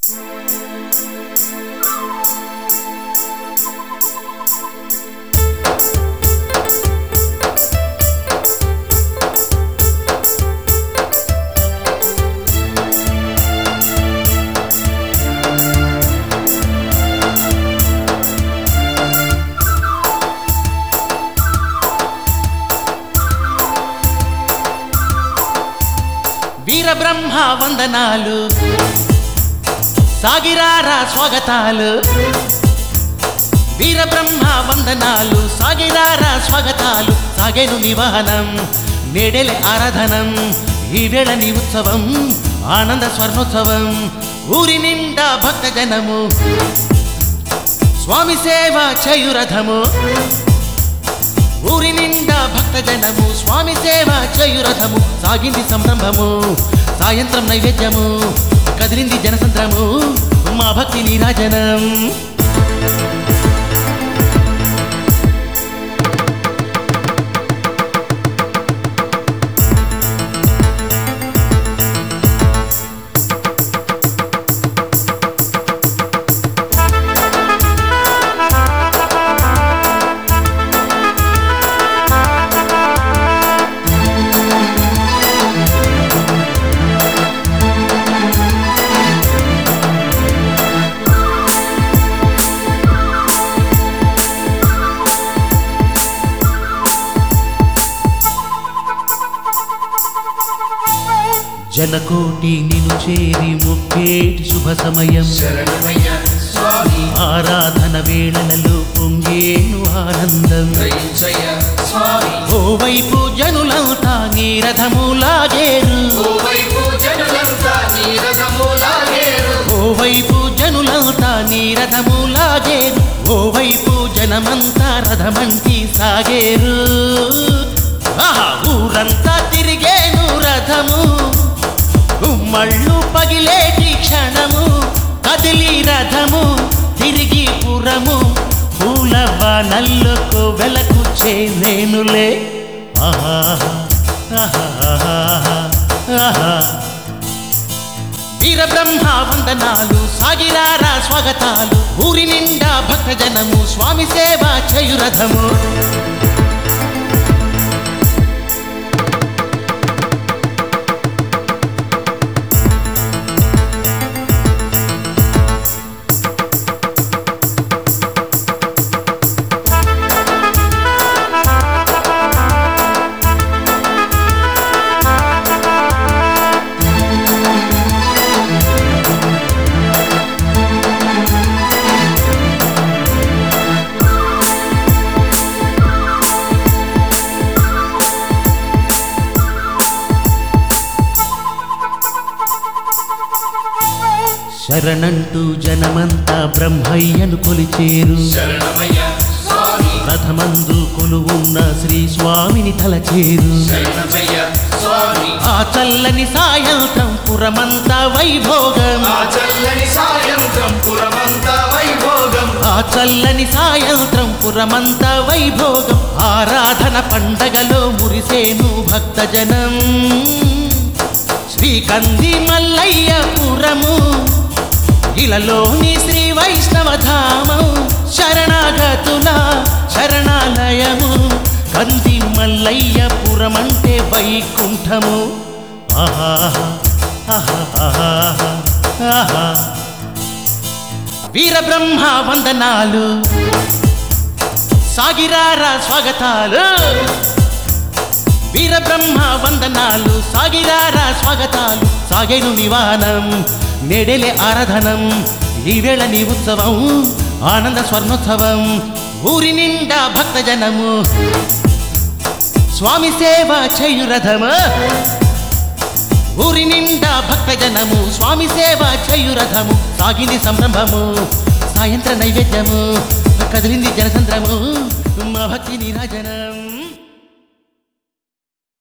వీరబ్రహ్మ వందనాలు సాగిరారా స్వాగతాలు వీరబ్రహ్మ వందనాలు సాగిరారా స్వాగతాలు సాగేను నివాహనం నేడెలే ఆరాధనం ఈ వేళ నీ ఉత్సవం ఆనంద స్వర్ణోత్సవం ఊరి నిండా భక్త జనము స్వామి సేవ చేయురథము ఊరి నిండా భక్త జనము స్వామి సేవ చేయురథము సాగింది సంరంభము సాయంత్రం నైవేద్యము కదిలింది జనసంద్రము మా భక్తి నీరాజనం జనకోటి నిను చేరి ముక్కేటి శుభ సమయం శరణమయ్య స్వామి ఆరాధన వేళలలో పొంగేను ఆనందం గ్రహించయ్య స్వామి ఓవైపు జనులంతా నీరథము లాగేరు ఓవైపు జనులంతా నీరథము లాగేరు ఓవైపు జనులంతా నీరథము లాగేరు ఓవైపు జనమంతా రథమంటి సాగేరు ఆహా, ఊరంతా తిరిగేను రథము ఉమ్మళ్ళు పగిలేటి క్షణము కదిలి రథము తిరిగి పురము పూల వానల్లకు వెలకు చేనేనులే ఆహా ఆహా ఆహా వీరబ్రహ్మ వందనాలు సాగిరారా స్వాగతాలు ఊరి నిండా భక్త జనము స్వామి సేవ చేయురథము శరణంటూ జనమంతా బ్రహ్మయ్యను కొలిచేరు శరణమయ్య స్వామి రథమందు కొలువున్న శ్రీ స్వామిని తలచేరు శరణమయ్య స్వామి ఆ చల్లని సాయంత్రం పురమంతా వైభోగం ఆ చల్లని సాయంత్రం పురమంతా వైభోగం ఆ చల్లని సాయంత్రం పురమంతా వైభోగం ఆరాధన పండగలో మురిసేను భక్తజనం శ్రీకంది మల్లయ్య పురము ఇలలోని శ్రీ వైష్ణవ ధామం శరణాగతుల శరణాలయము కంది మల్లయ్య పురమంటే వైకుంఠము ఆహా ఆహా ఆహా వీరబ్రహ్మ వందనాలు సాగిరారా స్వాగతాలు వీరబ్రహ్మ వందనాలు సాగిరారా స్వాగతాలు సాగేను నివానం నేడెలే ఆరాధనం ఈ వేళ నీ ఉత్సవం ఆనంద స్వర్ణోత్సవం ఊరి నిండా భక్త జనము స్వామి సేవ చేయురథము ఊరి నిండా భక్త జనము స్వామి సేవ చేయురథము సాగింది సంరంభము సాయంత్ర నైవేద్యము కదిలింది జనసంద్రము మా భక్తి నీరాజనం